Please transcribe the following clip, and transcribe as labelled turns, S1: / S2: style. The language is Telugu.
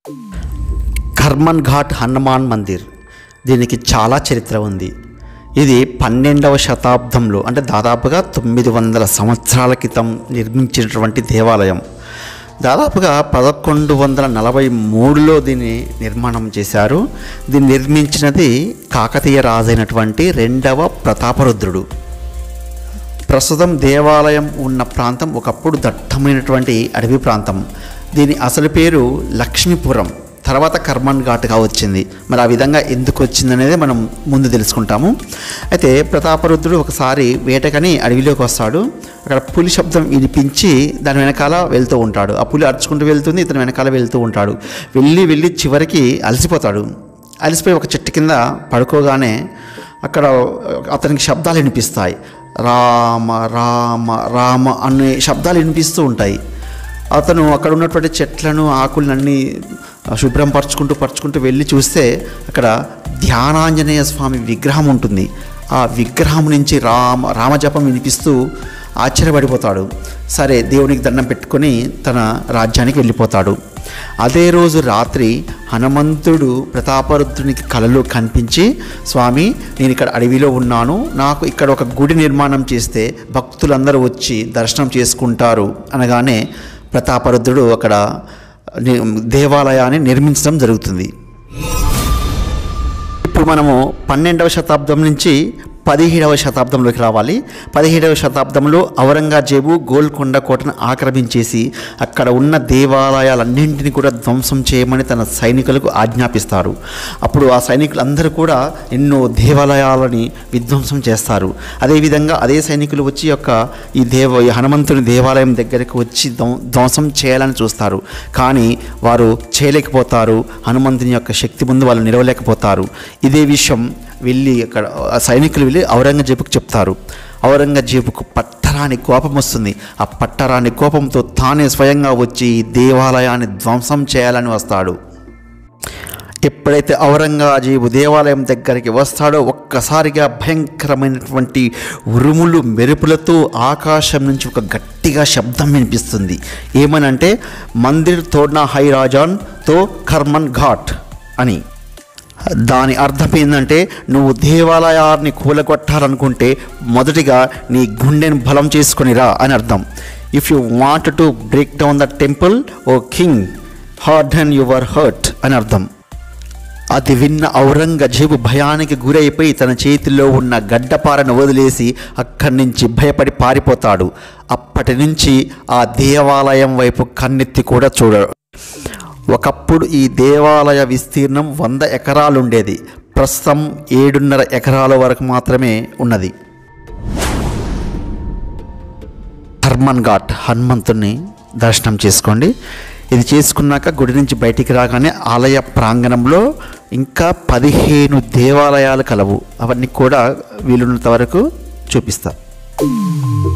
S1: కర్మన్ ఘాట్ హనుమాన్ మందిర్ దీనికి చాలా చరిత్ర ఉంది ఇది పన్నెండవ శతాబ్దంలో అంటే దాదాపుగా తొమ్మిది వందల సంవత్సరాల క్రితం నిర్మించినటువంటి దేవాలయం దాదాపుగా పదకొండు వందల నలభై మూడులో దీన్ని నిర్మాణం చేశారు దీన్ని నిర్మించినది కాకతీయ రాజైనటువంటి రెండవ ప్రతాపరుద్రుడు ప్రస్తుతం దేవాలయం ఉన్న ప్రాంతం ఒకప్పుడు దట్టమైనటువంటి అడవి ప్రాంతం దీని అసలు పేరు లక్ష్మీపురం తర్వాత కర్మన్ ఘాట్గా వచ్చింది మరి ఆ విధంగా ఎందుకు వచ్చింది అనేది మనం ముందు తెలుసుకుంటాము అయితే ప్రతాపరుద్రుడు ఒకసారి వేటకని అడవిలోకి వస్తాడు అక్కడ పులి శబ్దం వినిపించి దాని వెనకాల వెళ్తూ ఉంటాడు ఆ పులి అరుచుకుంటూ వెళ్తుంది ఇతని వెనకాల వెళ్తూ ఉంటాడు వెళ్ళి వెళ్ళి చివరికి అలసిపోతాడు అలసిపోయి ఒక చెట్టు కింద పడుకోగానే అక్కడ అతనికి శబ్దాలు వినిపిస్తాయి రామ రామ రామ అనే శబ్దాలు వినిపిస్తూ ఉంటాయి అతను అక్కడ ఉన్నటువంటి చెట్లను ఆకులన్నీ శుభ్రం పరుచుకుంటూ పరుచుకుంటూ వెళ్ళి చూస్తే అక్కడ ధ్యానాంజనేయ స్వామి విగ్రహం ఉంటుంది ఆ విగ్రహం నుంచి రామ రామజపం వినిపిస్తూ ఆశ్చర్యపడిపోతాడు సరే దేవునికి దండం పెట్టుకొని తన రాజ్యానికి వెళ్ళిపోతాడు అదే రోజు రాత్రి హనుమంతుడు ప్రతాపరుద్రునికి కలలో కనిపించి స్వామి నేను ఇక్కడ అడవిలో ఉన్నాను నాకు ఇక్కడ ఒక గుడి నిర్మాణం చేస్తే భక్తులందరూ వచ్చి దర్శనం చేసుకుంటారు అనగానే ప్రతాపరుద్రుడు అక్కడ ని- దేవాలయాన్ని నిర్మించడం జరుగుతుంది ఇప్పుడు మనము పన్నెండవ శతాబ్దం నుంచి పదిహేడవ శతాబ్దంలోకి రావాలి పదిహేడవ శతాబ్దంలో ఔరంగజేబు గోల్కొండ కోటను ఆక్రమించేసి అక్కడ ఉన్న దేవాలయాలన్నింటినీ కూడా ధ్వంసం చేయమని తన సైనికులకు ఆజ్ఞాపిస్తారు అప్పుడు ఆ సైనికులందరూ కూడా ఎన్నో దేవాలయాలని విధ్వంసం చేస్తారు అదేవిధంగా అదే సైనికులు వచ్చి యొక్క ఈ దేవ ఈ హనుమంతుని దేవాలయం దగ్గరికి వచ్చి ధ్వం- ధ్వంసం చేయాలని చూస్తారు కానీ వారు చేయలేకపోతారు హనుమంతుని యొక్క శక్తి ముందు వాళ్ళు నిలవలేకపోతారు ఇదే విషయం వెళ్ళి అక్కడ ఆ సైనికులు వెళ్ళి ఔరంగజేబుకు చెప్తారు ఔరంగజేబుకు పట్టరాని కోపం వస్తుంది ఆ పట్టరాని కోపంతో తానే స్వయంగా వచ్చి ఈ దేవాలయాన్ని ధ్వంసం చేయాలని వస్తాడు ఎప్పుడైతే ఔరంగజేబు దేవాలయం దగ్గరికి వస్తాడో ఒక్కసారిగా భయంకరమైనటువంటి ఉరుములు మెరుపులతో ఆకాశం నుంచి ఒక గట్టిగా శబ్దం వినిపిస్తుంది ఏమనంటే మందిర్ తోడ్నా హై రాజాన్ తో కర్మన్ ఘాట్ అని దాని అర్థం ఏంటంటే నువ్వు దేవాలయాన్ని కూలగొట్టాలనుకుంటే మొదటిగా నీ గుండెని బలం చేసుకొనిరా అని అర్థం if you want to break down the temple o king hard and your hurt అని అర్థం అది విన్న ఔరంగజేబు భయానికి గురైపోయి తన చేతిలో ఉన్న గడ్డపారను వదిలేసి అక్కడి నుంచి భయపడి పారిపోతాడు అప్పటి నుంచి ఆ దేవాలయం వైపు కన్నెత్తి కూడా చూడడు ఒకప్పుడు ఈ దేవాలయ విస్తీర్ణం వంద ఎకరాలుండేది ప్రస్తుతం ఏడున్నర ఎకరాల వరకు మాత్రమే ఉన్నది హర్మన్ ఘాట్ హనుమంతుని దర్శనం చేసుకోండి ఇది చేసుకున్నాక గుడి నుంచి బయటికి రాగానే ఆలయ ప్రాంగణంలో ఇంకా పదిహేను దేవాలయాలు కలవు అవన్నీ కూడా వీలున్నంత వరకు చూపిస్తా